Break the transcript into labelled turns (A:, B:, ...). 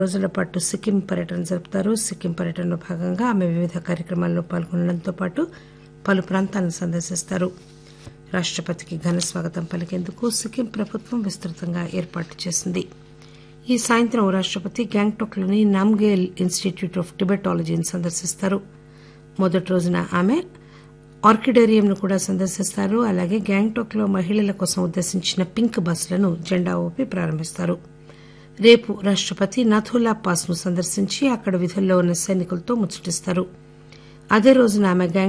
A: రోజుల పాటు సిక్కిం పర్యటన జరుపుతారు సిక్కిం పర్యటనలో భాగంగా ఆమె వివిధ కార్యక్రమాల్లో పాల్గొనడంతో పాటు పలు ప్రాంతాలను సందర్శిస్తారు రాష్టపతికి ఘన స్వాగతం పలికేందుకు సిక్కిం ప్రభుత్వం విస్తృతంగా ఏర్పాట్లు చేసింది ఈ సాయంత్రం రాష్టపతి గ్యాంగ్టాక్లోని నామ్గేల్ ఇన్స్టిట్యూట్ ఆఫ్ టిబెటాలజీని సందర్శిస్తారు మొదటి రోజున ఆమె ఆర్కిడేరియంను కూడా సందర్శిస్తారు అలాగే గ్యాంగ్టాక్లో మహిళల కోసం ఉద్దేశించిన పింక్ బస్సులను జెండా ఊపి ప్రారంభిస్తారు రేపు రాష్టపతి నథులా పాస్ ను సందర్శించి అక్కడ విధుల్లో ఉన్న సైనికులతో ముచ్చటిస్తారు అదే రోజున ఆమె గ్యాంగ్